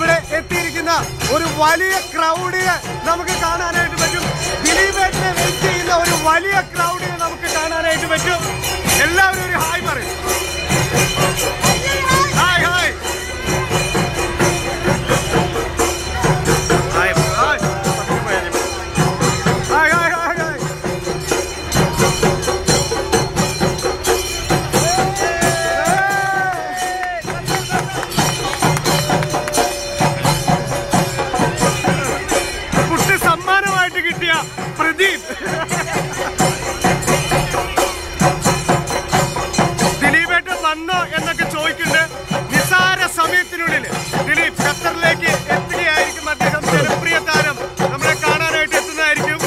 ഇവിടെ എത്തിയിരിക്കുന്ന ഒരു വലിയ ക്രൗഡിനെ നമുക്ക് കാണാനായിട്ട് പറ്റും ദിലീപേട്ടിനെ വെയിറ്റ് ചെയ്യുന്ന ഒരു വലിയ ക്രൗഡിനെ നമുക്ക് കാണാനായിട്ട് പറ്റും എല്ലാവരും ഒരു ഹായ് പറയും hi hi hi hi hi hi hi hi കുട്ടി സമ്മാനമായിട്ട് കിട്ടിയ പ്രദീപ് ദിലീപേട്ടൻ വന്നോ എന്നൊക്കെ ചോദിക്കുന്നുണ്ട് നിസാര സമയത്തിനുള്ളിൽ ദിലീപ് ഖത്തറിലേക്ക് എത്തുകയായിരിക്കും അദ്ദേഹം ജനപ്രിയ താരം നമ്മളെ കാണാനായിട്ട് എത്തുന്നതായിരിക്കും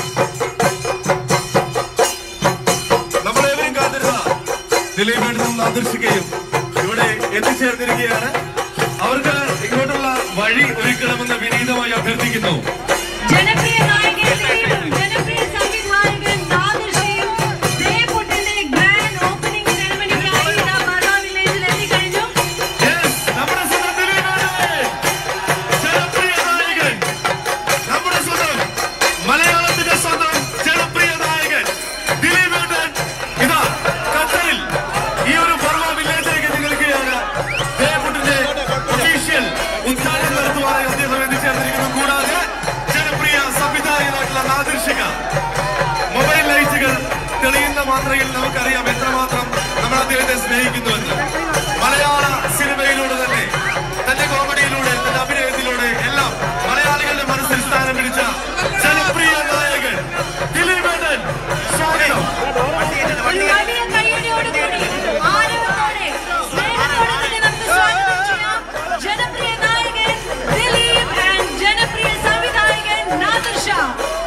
നമ്മളേവരും കാത്തിരുന്ന ദിലീപേട്ടനും നാദർശിക്കയും ഇവിടെ എത്തിച്ചേർന്നിരിക്കുകയാണ് അവർക്ക് ഇങ്ങോട്ടുള്ള വഴി ഒരുക്കണമെന്ന് വിനീതമായി അഭ്യർത്ഥിക്കുന്നു ജനപ്രിയ നായകൻ ദിലീപും ജനപ്രിയ സംവിധായകൻ നാദിർഷയും ദേവപുട്ടിന്റെ ഗ്രാൻഡ് ഓപ്പണിംഗ് സെറമണിക്കായി ഇതാ ബർവ വില്ലേജിൽ എത്തിക്കഴിഞ്ഞു Yes, നമ്മുടെ സ്വന്തം ദിലീപേട്ടൻ. ജനപ്രിയ നായകൻ. നമ്മുടെ സ്വന്തം മലയാളത്തിന്റെ സ്വന്തം ജനപ്രിയ നായകൻ ദിലീപേട്ടൻ ഇതാ ഖത്തറിൽ ഈ ഒരു ബർവ വില്ലേജിലേക്ക് നിൽക്കുകയാണ് ദേവപുട്ടിന്റെ ഒഫീഷ്യൽ ഉദ്ഘാടനം നടത്തുവാനായി അദ്ദേഹം എത്തിച്ചേർന്നിരിക്കുന്നു കൂടാതെ ജനപ്രിയ സംവിധായകനായിട്ടുള്ള നാദിർഷിക മൊബൈൽ ലൈറ്റുകൾ തെളിയുന്ന മാത്രയിൽ നമുക്കറിയാം എത്രമാത്രം നമ്മൾ അദ്ദേഹത്തെ സ്നേഹിക്കുന്നുവെന്ന് മലയാള സിനിമയിലൂടെ തന്നെ തന്റെ കോമഡിയിലൂടെ തന്റെ അഭിനയത്തിലൂടെ എല്ലാം മലയാളികളുടെ മനസ്സിൽ സ്ഥാനം പിടിച്ച ജനപ്രിയ നായകൻ ദിലീപേട്ടൻ സ്വാഗതം ഒരു വലിയ കയ്യടിയോടുകൂടി ആരവത്തോടെ സ്നേഹത്തോടെ തന്നെ നമുക്ക് സ്വാഗതം ചെയ്യാം ജനപ്രിയ നായകൻ ദിലീപ് ആൻഡ് ജനപ്രിയ സംവിധായകൻ നാദിർ ഷാ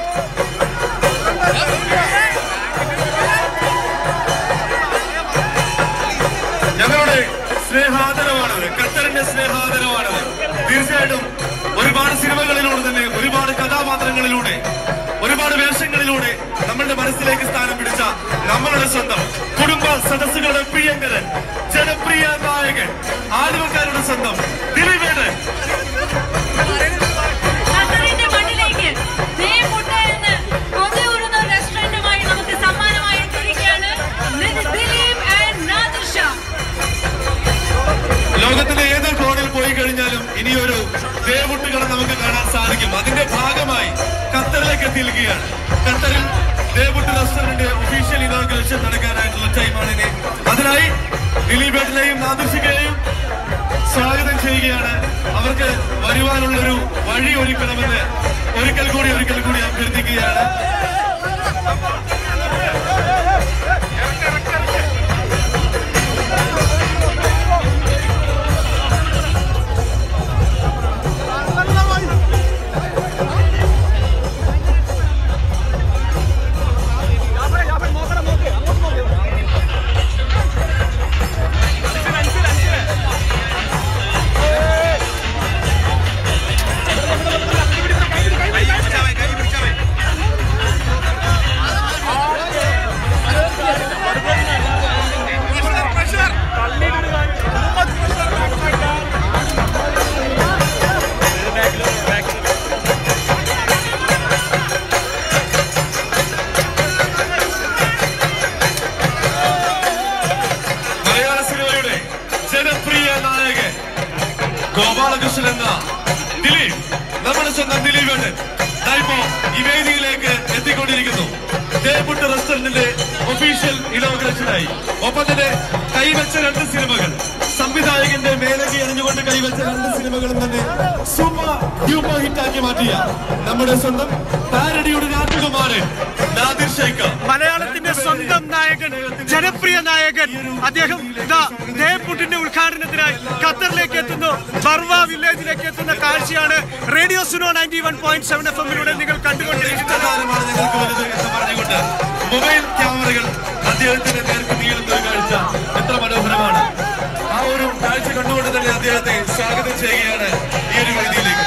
ഞങ്ങളുടെ സ്നേഹാദരമാണത് ഖത്തറിന്റെ സ്നേഹാദരമാണത് തീർച്ചയായിട്ടും ഒരുപാട് സിനിമകളിലൂടെ തന്നെ ഒരുപാട് കഥാപാത്രങ്ങളിലൂടെ ഒരുപാട് വേഷങ്ങളിലൂടെ നമ്മളുടെ മനസ്സിലേക്ക് സ്ഥാനം പിടിച്ച നമ്മളുടെ സ്വന്തം കുടുംബ സദസ്സുകളുടെ പ്രിയങ്കരൻ ജനപ്രിയ നായകൻ ആലുവക്കാരുടെ സ്വന്തം ദിലീപേട്ടൻ ഖത്തറിന്റെ മണ്ണിലേക്ക് ദേവപുട്ട് എന്ന് കൊതിയൂറുന്ന റെസ്റ്റോറന്റുമായി നമുക്ക് സമ്മാനമായി എത്തിയിരിക്കുകയാണ് ദിലീപ് ആൻഡ് നാദിർ ഷാ ലോകത്തിന്റെ ഏത് കോണിൽ പോയി കഴിഞ്ഞാലും ഇനിയൊരു ദേവുട്ടുകൾ നമുക്ക് കാണാൻ സാധിക്കും അതിന്റെ ഭാഗമായി ഖത്തറിലേക്ക് എത്തിയിരിക്കുകയാണ് ഖത്തറിൽ ദേവുട്ട് റെസ്റ്റോറന്റ് ഒഫീഷ്യൽ ഇനോഗ്രേഷൻ നടക്കാനായിട്ടുള്ള ടൈമാണ് ഇനി അതിനായി ദിലീപേട്ടനെയും നാദർശികയെയും സ്വാഗതം ചെയ്യുകയാണ് അവർക്ക് വരുവാനുള്ളൊരു വഴി ഒരുക്കണമെന്ന് ഒരിക്കൽ കൂടി ഒരിക്കൽ കൂടി അഭ്യർത്ഥിക്കുകയാണ് മലയാള സിനിമയുടെ ജനപ്രിയ നായകൻ ഗോപാലകൃഷ്ണൻ എന്ന ദിലീപ് നമ്മുടെ സ്വന്തം ദിലീപേട്ടൻ ദാ ഇപ്പോ ഈ വേദിയിലേക്ക് എത്തിക്കൊണ്ടിരിക്കുന്നു ദേവുട്ട് റെസ്റ്റോറന്റിന്റെ ഒഫീഷ്യൽ ഇനോഗ്രേഷനായി ഒപ്പം തന്നെ കൈവച്ച രണ്ട് സിനിമകൾ സംവിധായകന്റെ മേലകി അണിഞ്ഞുകൊണ്ട് കൈവച്ച രണ്ട് സിനിമകളും തന്നെ സൂപ്പർ ഡ്യൂപ്പർ ഹിറ്റാക്കി മാറ്റിയ നമ്മുടെ സ്വന്തം പാരഡിയുടെ രാജകുമാരൻ നാദിർ ഷേഖ് മലയാളത്തിന്റെ സ്വന്തം നായകൻ ജനപ്രിയ നായകൻ അദ്ദേഹം ഇതാ ദേവപുട്ടിന്റെ ഉദ്ഘാടനത്തിനായി ഖത്തറിലേക്ക് എത്തുന്നു ബർവ വില്ലേജിലേക്ക് എത്തുന്ന കാഴ്ചയാണ് radio Suno ninety one point seven F എമ്മിലൂടെ നിങ്ങൾ കണ്ടുകൊണ്ടിരിക്കുന്നത് ഇഷ്ടതാരമാണ് ഞങ്ങൾക്ക് വലുത് എന്ന് പറഞ്ഞുകൊണ്ട് മൊബൈൽ ക്യാമറകൾ അദ്ദേഹത്തിന്റെ നേർക്ക് നീളുന്ന ഒരു കാഴ്ച എത്ര മനോഹരമാണ് ആ ഒരു കാഴ്ച കണ്ടുകൊണ്ട് തന്നെ അദ്ദേഹത്തെ സ്വാഗതം ചെയ്യുകയാണ് ഈ ഒരു വേദിയിലേക്ക്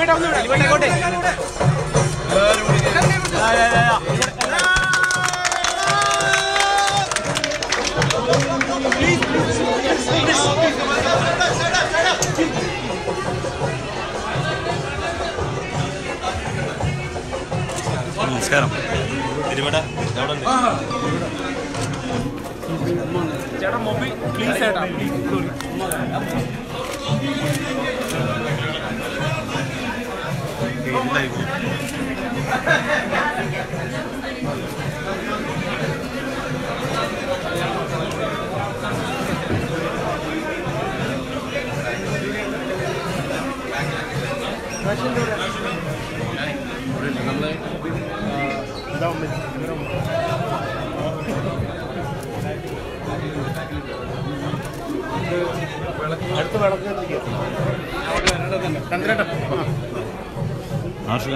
നമസ്കാരം തിരുവട എവിടെ ഉണ്ട് ആർഷിക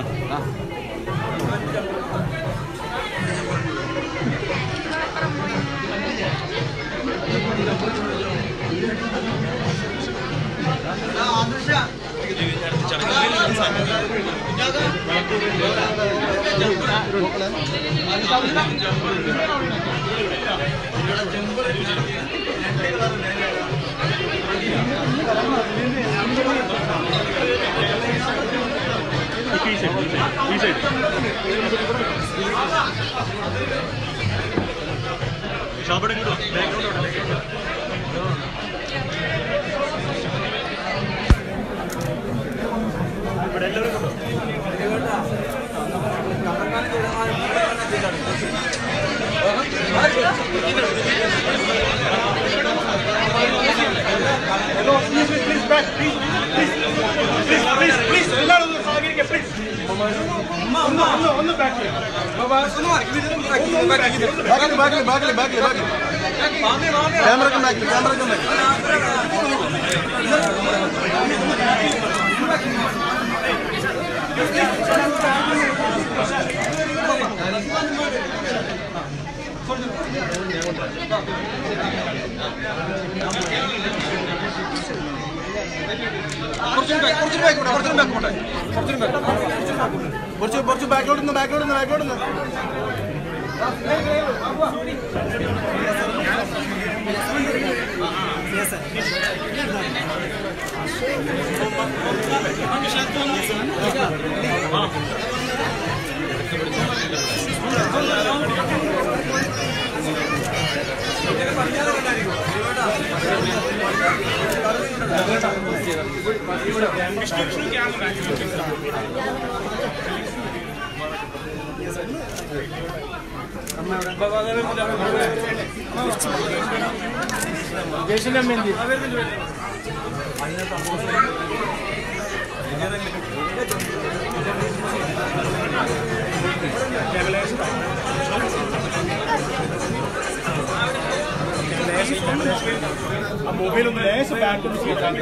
കുറച്ച് കുറച്ച് ബാക്കിലോട്ട് നിന്ന് ബാക്കിലോട്ട് നിന്ന് ബാക്കിലോട്ട് നിന്ന് മൊബൈൽ ഒന്ന് ലേശം ബാക്ക് ചെയ്താൽ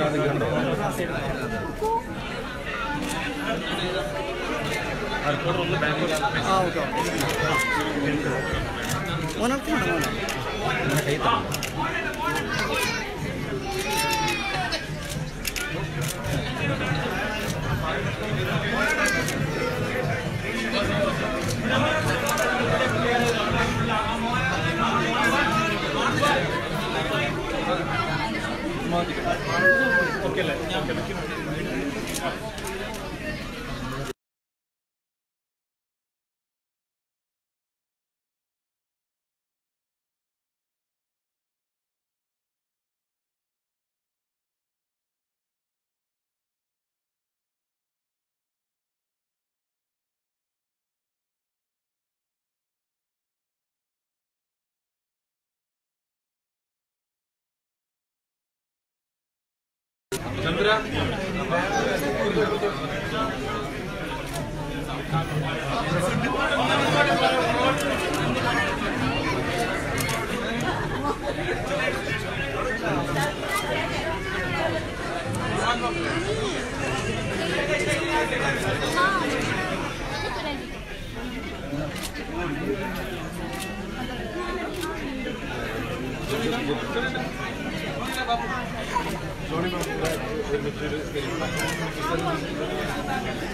ും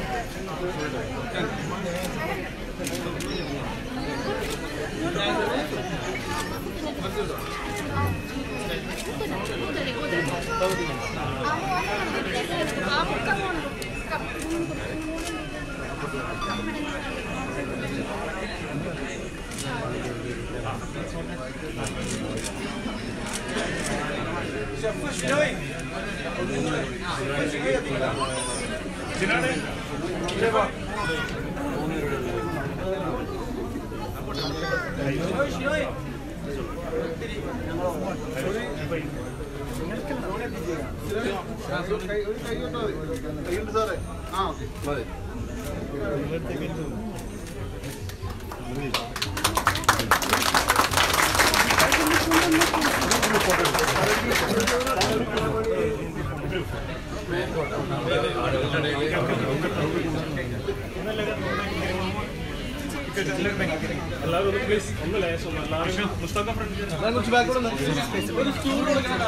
എല്ലാവരും ഒന്ന് പ്ലീസ് ഒന്ന് ലേശം ഒന്ന് എല്ലാവരും മുസ്തഫ ഫ്രണ്ട് കുറച്ച് ബാക്കോട്ട് നിന്ന് ഒരു സ്റ്റൂൾ കൊടുക്കണം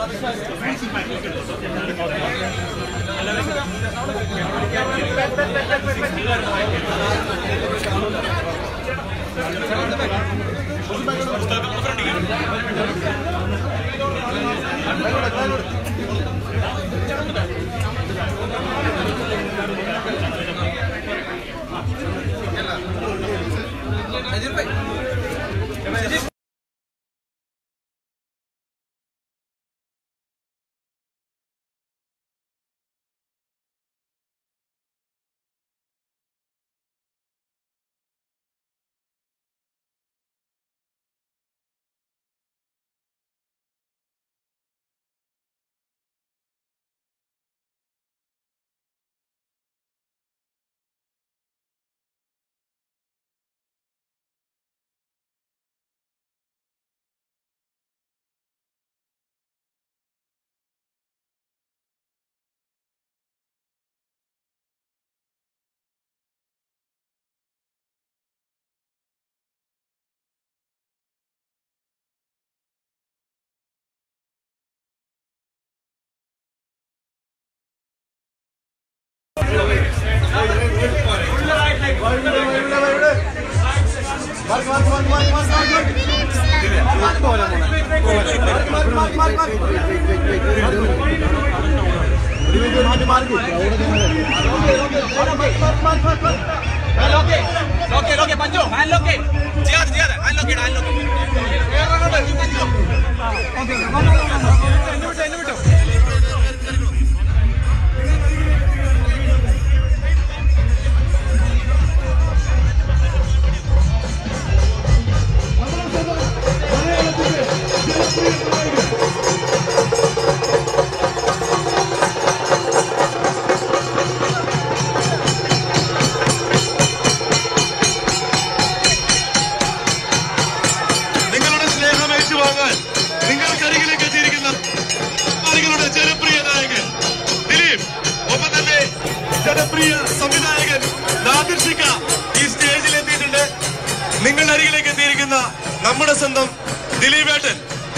നിങ്ങളുടെ സ്നേഹം ഏറ്റുവാങ്ങാൻ നിങ്ങൾക്കരികിലേക്ക് എത്തിയിരിക്കുന്ന മലയാളികളുടെ ജനപ്രിയ നായകൻ ദിലീപ് ഒപ്പം തന്നെ ജനപ്രിയ സംവിധായകൻ നാദിർ ഷിക്ക ഈ സ്റ്റേജിൽ എത്തിയിട്ടുണ്ട് നിങ്ങളുടെ അരികിലേക്ക് എത്തിയിരിക്കുന്ന നമ്മുടെ സ്വന്തം ദിലീപേട്ടൻ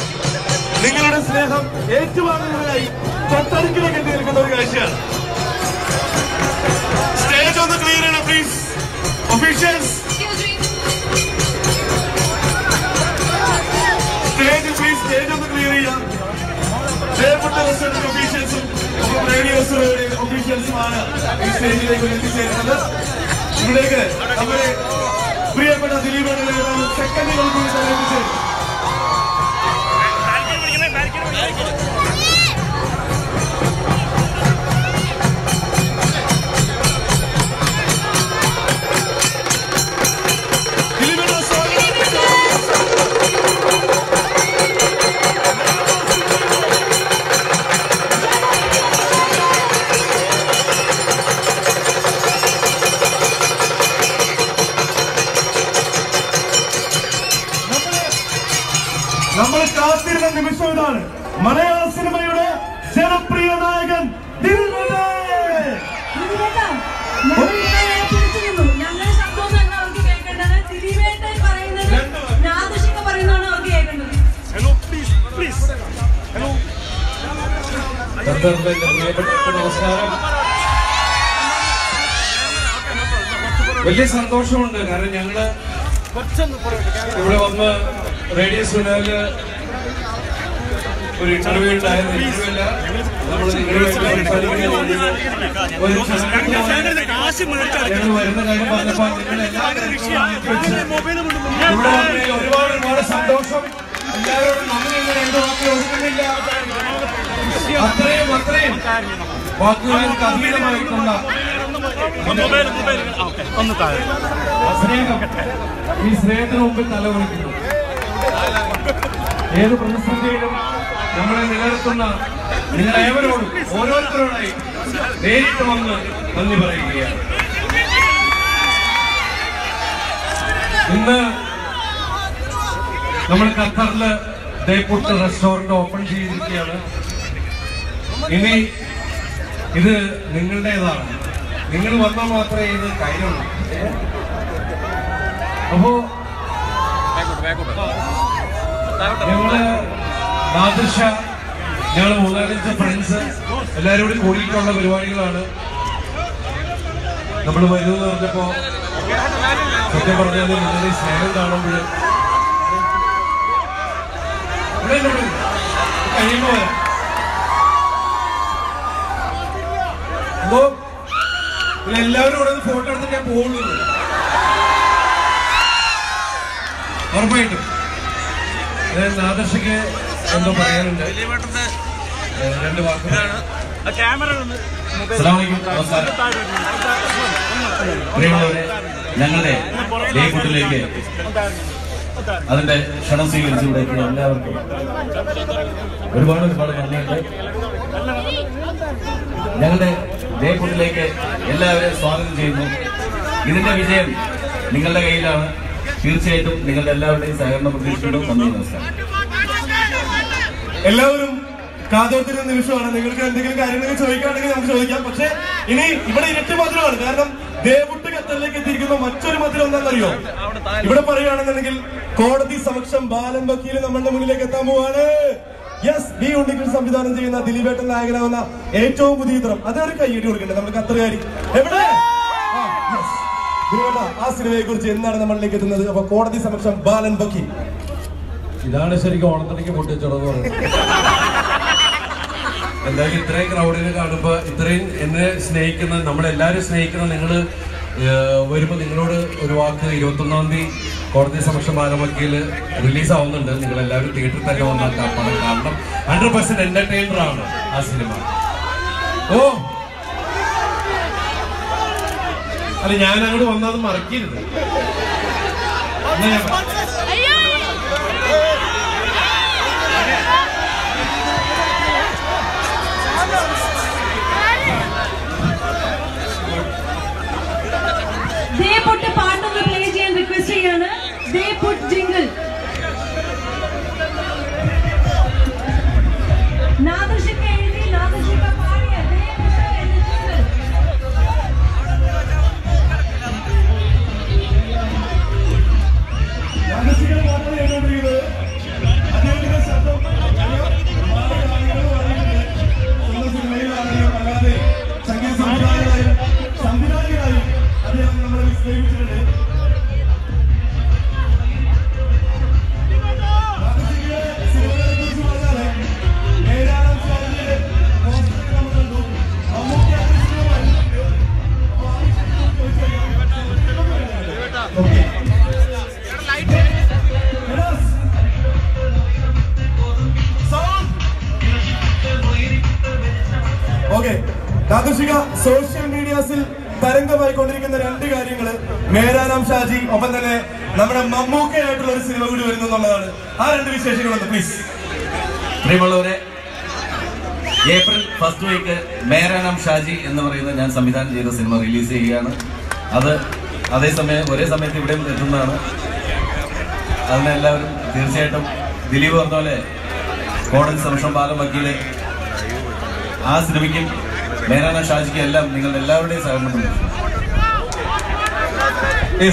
നിങ്ങളുടെ സ്നേഹം ഏറ്റുവാങ്ങുന്നതിനായി തൊട്ടടുക്കിലേക്ക് എത്തി നിൽക്കുന്ന ഒരു കാഴ്ചയാണ് സ്റ്റേജ് ഒന്ന് ക്ലിയർ ചെയ്യണം please officials stage please stage ഒന്ന് ക്ലിയർ ചെയ്യാം പ്രിയപ്പെട്ട റെസ്റ്റോറന്റ് ഒഫീഷ്യൽസും റേഡിയോ ഒഫീഷ്യൽസുമാണ് ഈ സ്റ്റേജിലേക്ക് എത്തിച്ചേരുന്നത് ഇവിടേക്ക് നമ്മുടെ പ്രിയപ്പെട്ട ദിലീപേട്ടനെ സെക്കൻഡുകൾ കൂടി തന്നെ എത്തിച്ചേരും ദിലീപേട്ട സ്വാഗതം നമ്മൾ കാത്തിരുന്ന നിമിഷം ഇതാണ് മലയാള സിനിമയുടെ ജനപ്രിയ നായകൻ ദിൽബദേ. ഞങ്ങളുടെ ശബ്ദം അല്ല അവർക്ക് കേൾക്കേണ്ടത് ദിലീപേട്ടൻ പറയുന്നത് നാദശിക പറയുന്നതാണ് അവർക്ക് കേൾക്കേണ്ടത് ഹലോ പ്ലീസ് പ്ലീസ് ഹലോ ഭക്തർക്ക് എന്റെ പ്രിയപ്പെട്ട നമസ്കാരം വലിയ സന്തോഷമുണ്ട് കാരണം ഞങ്ങള് ഇവിടെ വന്ന് റേഡിയോ സുനാല് ഒരു ഇന്റർവ്യൂ ഉണ്ടായിരുന്നു ഇന്റർവ്യൂ അല്ല നമ്മൾ നിങ്ങളുടെ സംസാരിക്കുന്ന ഒരു ചടങ്ങിന് കാശ് മേടിച്ചാൽ ഞങ്ങൾ വരുന്ന കാര്യം പറഞ്ഞപ്പോ നിങ്ങൾ എല്ലാവരും ഇവിടെ വന്നതിൽ ഒരുപാട് ഒരുപാട് സന്തോഷം എല്ലാവരോടും നന്ദി എന്ന് രണ്ട് വാക്കിൽ ഒതുക്കുന്നില്ല അത്രയും അത്രയും വാക്കുകൾക്ക് അതീതമായിട്ടുള്ള സ്നേഹം ഈ സ്നേഹത്തിന് മുമ്പിൽ തലവണിക്കുന്നു ഏത് പ്രതിസന്ധിയിലും നമ്മളെ നിലനിർത്തുന്ന നിങ്ങളേവരോടും ഓരോരുത്തരോടായി നേരിട്ട് വന്ന് നന്ദി പറയുകയാണ് ഇന്ന് നമ്മൾ ഖത്തറില് ദേപ്പുട്ട് റെസ്റ്റോറന്റ് ഓപ്പൺ ചെയ്തിരിക്കുകയാണ് ഇനി ഇത് നിങ്ങളുടേതാണ് നിങ്ങൾ വന്നാൽ മാത്രമേ ഇത് കാര്യമുള്ളൂ അപ്പോ ഞങ്ങള് നാദൃശ ഞങ്ങൾ മൂന്നാലഞ്ച് ഫ്രണ്ട്സ് എല്ലാവരും കൂടി കൂടിയിട്ടുള്ള പരിപാടികളാണ് നമ്മൾ വരുമെന്ന് പറഞ്ഞപ്പോ സത്യം പറഞ്ഞാൽ നിങ്ങളുടെ ഈ സ്നേഹം കാണുമ്പോൾ ഇവിടെ ഇല്ല, ഇവിടെ ഇല്ല. കഴിയുമ്പോ വരാം അപ്പോ എല്ലാവരും ഇവിടെ നിന്ന് ഫോട്ടോ എടുത്തിട്ട് ഞാൻ പോകുള്ളൂ ഉറപ്പായിട്ടും ഞാൻ നാദർശയ്ക്ക് എന്തോ പറയാനുണ്ട് ഏ, രണ്ട് വാക്കുകൾ ക്യാമറ ഒന്ന് അസ്സലാമലൈക്കും നമസ്കാരം പ്രിയമുള്ളവരെ ഞങ്ങളുടെ ലേക്കുട്ടിലേക്ക് അതിന്റെ ക്ഷണം സ്വീകരിച്ചു ഇവിടെ എത്തിയ എല്ലാവർക്കും ഒരുപാട് ഒരുപാട് നന്ദിയുണ്ട് ഞങ്ങളുടെ ലേക്കുട്ടിലേക്ക് എല്ലാവരെയും സ്വാഗതം ചെയ്യുന്നു ഇതിന്റെ വിജയം നിങ്ങളുടെ കയ്യിലാണ് തീർച്ചയായിട്ടും നിങ്ങളുടെ എല്ലാവരുടെയും സഹകരണം പ്രതീക്ഷിക്കുന്നു നന്ദി നമസ്കാരം എല്ലാവരും കാതോർത്തിരുന്ന നിമിഷമാണ് നിങ്ങൾക്ക് എന്തെങ്കിലും കാര്യങ്ങൾ ചോദിക്കുകയാണെങ്കിൽ നമുക്ക് ചോദിക്കാം പക്ഷെ ഇനി ഇവിടെ ഇരട്ടി മധുരമാണ് കാരണം ദേവുട്ട് ഖത്തറിലേക്ക് എത്തിയിരിക്കുന്ന മറ്റൊരു മധുരം എന്താണെന്നറിയോ ഇവിടെ പറയുകയാണെന്നുണ്ടെങ്കിൽ കോടതി സമക്ഷം ബാലൻ വക്കീൽ നമ്മളുടെ മുന്നിലേക്ക് എത്താൻ പോവാണ് യെസ് ബി ഉണ്ണിക്കൽ സംവിധാനം ചെയ്യുന്ന ദിലീപേട്ടൻ നായകനാവുന്ന ഏറ്റവും പുതിയ ചിത്രം അതൊരു കൈയ്യടി കൊടുക്കണ്ടേ നമ്മൾ ഖത്തറുകാരി എവിടെ ആ, yes. ദിലീപേട്ട, ആ സിനിമയെ കുറിച്ച് എന്താണ് നമ്മളിലേക്ക് എത്തുന്നത് അപ്പൊ കോടതി സമക്ഷം ബാലൻ വക്കീൽ ഇതാണ് ശരിക്കും ഓണത്തിലേക്ക് പൊട്ടിച്ചോടെന്ന് പറയുന്നത് എന്തായാലും ഇത്രയും ക്രൗഡിനെ കാണുമ്പോ ഇത്രയും എന്നെ സ്നേഹിക്കുന്ന നമ്മളെല്ലാരും സ്നേഹിക്കുന്ന നിങ്ങൾ വരുമ്പോ നിങ്ങളോട് ഒരു വാക്ക് ഇരുപത്തൊന്നാം തീയതി കോടതി സമക്ഷം ബാലവക്കീൽ റിലീസ് ആവുന്നുണ്ട് നിങ്ങൾ എല്ലാവരും തിയേറ്ററിൽ തന്നെ വന്നാൽ കാ- പണം കാണണം ഹൺഡ്രഡ് പെർസെന്റ് എന്റർടൈനർ ആണ് ആ സിനിമ ഓ അല്ല ഞാൻ അങ്ങോട്ട് വന്നത് മറക്കരുത് എന്നാ ഞാൻ പറയാം. ദേ പൊട്ട് പാട്ടൊന്ന് പ്ലേ ചെയ്യാൻ റിക്വസ്റ്റ് ചെയ്യാണ് ദേ പുട്ട് ജിംഗിൾ നാദർശിക്ക എഴുതി നാദർശിക്ക പാടിയ ദേ പുട്ട് എന്ന ജിംഗിൾ നാഗസികയുടെ പാട്ടാണ് കേട്ടുകൊണ്ടിരിക്കുന്നത്. അദ്ദേഹത്തിന്റെ ശബ്ദം ഒരുപാട് ഗാനങ്ങൾ പാടിയിട്ടുണ്ട്. സ്വന്തം സിനിമയിലാണെങ്കിലും അല്ലാതെ സംഗീത സംവിധായകനായും സംവിധായകനായും അദ്ദേഹം നമ്മളെ വിസ്മയിപ്പിച്ചിട്ടുണ്ട്. നാഗസികയുടെ സിനിമകളെക്കുറിച്ച് പറഞ്ഞാല് ഏഴാം ഷാജിയുടെ പോസ്റ്റർ നമ്മൾ കണ്ടു. മമ്മൂട്ടി ആ സിനിമ വന്നിട്ടുണ്ട്. അപ്പൊ ആ വിഷയം ചോദിച്ചറിയാം. ഓക്കേ. Yes. Sound. ഓക്കെ കാതുഷിക സോഷ്യൽ മീഡിയാസിൽ തരംഗമായിക്കൊണ്ടിരിക്കുന്ന രണ്ട് കാര്യങ്ങള് മേരാനാം ഷാജി ഒപ്പം തന്നെ നമ്മുടെ മമ്മൂക്കയായിട്ടുള്ള ഒരു സിനിമ കൂടി വരുന്നു എന്നുള്ളതാണ് ആ രണ്ട് വിശേഷങ്ങളൊന്ന് പ്ലീസ് പ്രിയമുള്ളവരെ ഏപ്രിൽ ഫസ്റ്റ് വീക്ക് മേരാനാം ഷാജി എന്ന് പറയുന്ന ഞാൻ സംവിധാനം ചെയ്ത സിനിമ റിലീസ് ചെയ്യുകയാണ് അത് അതേസമയം ഒരേ സമയത്ത് ഇവിടെയും എത്തുന്നതാണ് അതിന് എല്ലാവരും തീർച്ചയായിട്ടും ദിലീപ് പറഞ്ഞ പോലെ കോടതി സംരക്ഷണം പാലം വക്കീല് ആ സിനിമയ്ക്കും മേരാനാം ഷാജിക്കും എല്ലാം നിങ്ങളുടെ എല്ലാവരുടെയും സഹകരണം പ്രതീക്ഷിക്കുന്നു. Yes.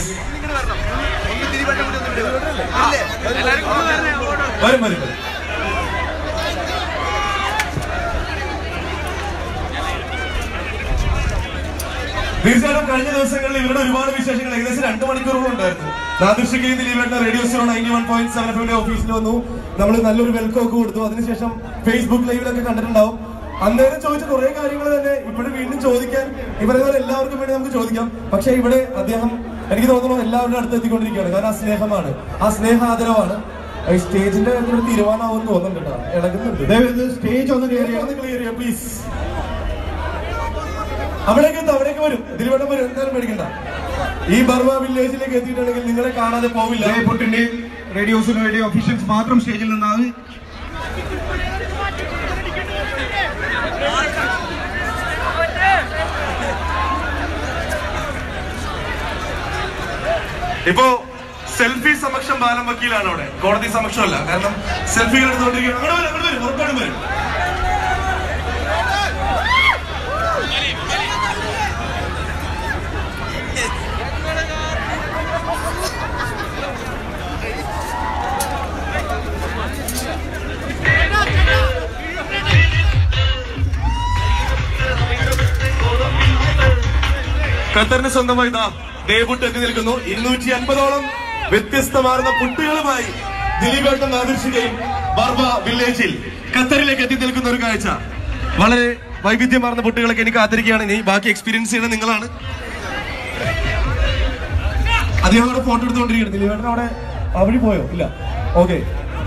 വരും വരും വരും തീർച്ചയായിട്ടും കഴിഞ്ഞ ദിവസങ്ങളിൽ ഇവരുടെ ഒരുപാട് വിശേഷങ്ങൾ ഏകദേശം രണ്ട് മണിക്കൂറുകൾ ഉണ്ടായിരുന്നു നാദൃശ്യക്കെയും ദിലീപേട്ട radio zero ninety one point seven F ഓഫീസിൽ വന്നു നമ്മൾ നല്ലൊരു വെൽക്കം ഒക്കെ കൊടുത്തു അതിനുശേഷം ഫേസ്ബുക്ക് ലൈവിലൊക്കെ കണ്ടിട്ടുണ്ടാവും അന്നേരം ചോദിച്ച കുറെ കാര്യങ്ങൾ തന്നെ ഇവിടെ വീണ്ടും ചോദിക്കാൻ ഇവരെ പോലെ എല്ലാവർക്കും വേണ്ടി നമുക്ക് ചോദിക്കാം പക്ഷെ ഇവിടെ അദ്ദേഹം എനിക്ക് തോന്നുന്നു എല്ലാവരുടെ അടുത്ത് എത്തിക്കൊണ്ടിരിക്കുകയാണ് കാരണം ആ സ്നേഹമാണ് ആ സ്നേഹാദരവാണ് ഈ സ്റ്റേജിന്റെ ഒരു തീരുമാനമാവും തോന്നുന്നുണ്ട് കേട്ടോ ഇളകുന്നുണ്ട് സ്റ്റേജ് ഒന്ന് ക്ലിയർ ചെയ്യാം പ്ലീസ് അവിടേക്ക് എത്തും അവിടേക്ക് വരും ദിലീപേട്ടൻ വരും എന്തായാലും പേടിക്കണ്ട ഈ ബർവ വില്ലേജിലേക്ക് എത്തിയിട്ടുണ്ടെങ്കിൽ നിങ്ങളെ കാണാതെ പോവില്ല ജയപുട്ടിന്റെ റേഡിയോസിന് വേണ്ടി ഒഫീഷ്യൽസ് മാത്രം സ്റ്റേജിൽ നിന്നാൽ ഇപ്പോ സെൽഫി സമക്ഷം ബാലം വക്കീലാണ് അവിടെ കോടതി സമക്ഷമല്ല കാരണം സെൽഫികൾ എടുത്തുകൊണ്ടിരിക്കുകയാണ് അങ്ങോട്ട് വരും അങ്ങോട്ട് വരും ഉറപ്പായിട്ടും വരും ഖത്തറിന് സ്വന്തമായി ഇതാ ദേവുട്ട് എത്തി നിൽക്കുന്നു ഇരുന്നൂറ്റി അൻപതോളം വ്യത്യസ്തമാർന്ന പുട്ടുകളുമായി ദിലീപേട്ടൻ ആദർശികയും ബർബ വില്ലേജിൽ ഖത്തറിലേക്ക് എത്തി നിൽക്കുന്ന ഒരു കാഴ്ച വളരെ വൈവിധ്യമാർന്ന പുട്ടുകളൊക്കെ എനിക്ക് കാത്തിരിക്കുകയാണ് ഇനി ബാക്കി എക്സ്പീരിയൻസ് ചെയ്യുന്നത് നിങ്ങളാണ് അദ്ദേഹം അവിടെ ഫോട്ടോ എടുത്തുകൊണ്ടിരിക്കുകയാണ് ദിലീപേട്ടൻ അവിടെ അവിടെ പോയോ ഇല്ല ഓക്കെ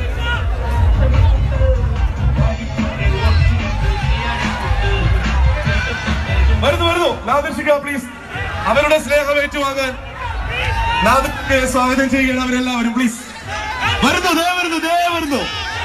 വരുന്നു വരുന്നു നാദർശിക പ്ലീസ് അവരുടെ സ്നേഹം ഏറ്റുവാങ്ങാൻ നാദർശികയെ സ്വാഗതം ചെയ്യുകയാണ് അവരെല്ലാവരും പ്ലീസ് വരുന്നു ദേ വരുന്നു ദേ വരുന്നു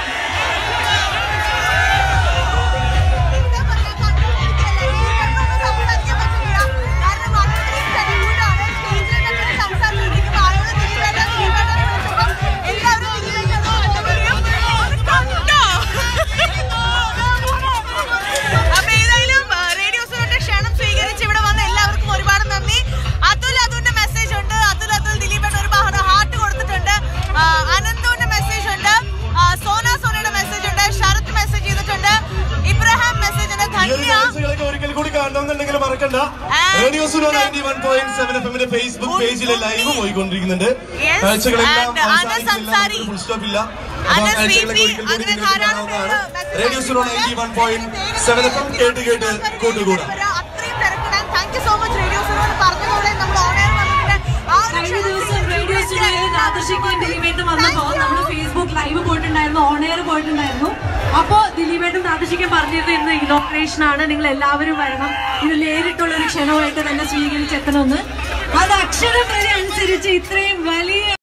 അപ്പൊ ഏതായാലും റേഡിയോ സോണിന്റെ ക്ഷണം സ്വീകരിച്ച് ഇവിടെ വന്ന എല്ലാവർക്കും ഒരുപാട് നന്ദി അതുൽ അതുന്റെ മെസ്സേജ് ഉണ്ട് അതുൽ അതുൽ ദിലീപേട്ട ഒരുപാട് ഹാർട്ട് കൊടുത്തിട്ടുണ്ട് ആ, അനന്തുവിന്റെ മെസ്സേജ് ഉണ്ട് ആ, സോന സോനയുടെ മെസ്സേജ് ഉണ്ട് ശരത് മെസ്സേജ് ചെയ്തിട്ടുണ്ട് ഇബ്രാഹിം മെസ്സേജ് ഉണ്ട് ഈ ഒരു ധന്യ കാഴ്ചകളൊക്കെ ഒരിക്കൽ കൂടി കാണണമെന്നുണ്ടെങ്കിൽ മറക്കണ്ട radio Suno ninety one point seven F എമ്മിന്റെ ഫേസ്ബുക്ക് പേജിലെ ലൈവ് പോയിക്കൊണ്ടിരിക്കുന്നുണ്ട് Yes, കാഴ്ചകളെല്ലാം and Anas Ansari. Full stop ഇല്ല അപ്പൊ ആ അനസ് കാഴ്ചകളൊക്കെ ബി. ഒരിക്കൽ കൂടി അങ്ങനെ നിങ്ങൾക്ക് ധാരാളം കാണാവുന്നതാണ് പേര് radio Suno ninety one point seven F M കേട്ട് കേട്ട് കൂട്ടുകൂടാം അത്രയും തിരക്കിടാൻ thank you so much radio zone പറഞ്ഞതോടെ നമ്മൾ ഓണർ വന്നിട്ടുണ്ട് ആ ഒരു കഴിഞ്ഞ ക്ഷണം ദിവസം റേഡിയോ സ്റ്റുഡിയോയിൽ ആദർശിക്കുകയും ദിലീപേട്ടും വന്നപ്പോ നമ്മൾ ഫേസ്ബുക്ക് ലൈവ് പോയിട്ടുണ്ടായിരുന്നു ഓൺ എയർ പോയിട്ടുണ്ടായിരുന്നു അപ്പോ ദിലീപേട്ടും ആദർശിക്കും പറഞ്ഞിരുന്നത് ഇന്ന് ഇനോഗ്രേഷൻ ആണ് നിങ്ങൾ എല്ലാവരും വരണം ഇത് നേരിട്ടുള്ള ഒരു ക്ഷണമായിട്ട് തന്നെ സ്വീകരിച്ചെത്തണമെന്ന് അത് അക്ഷരം വരെ അനുസരിച്ച് ഇത്രയും വലിയ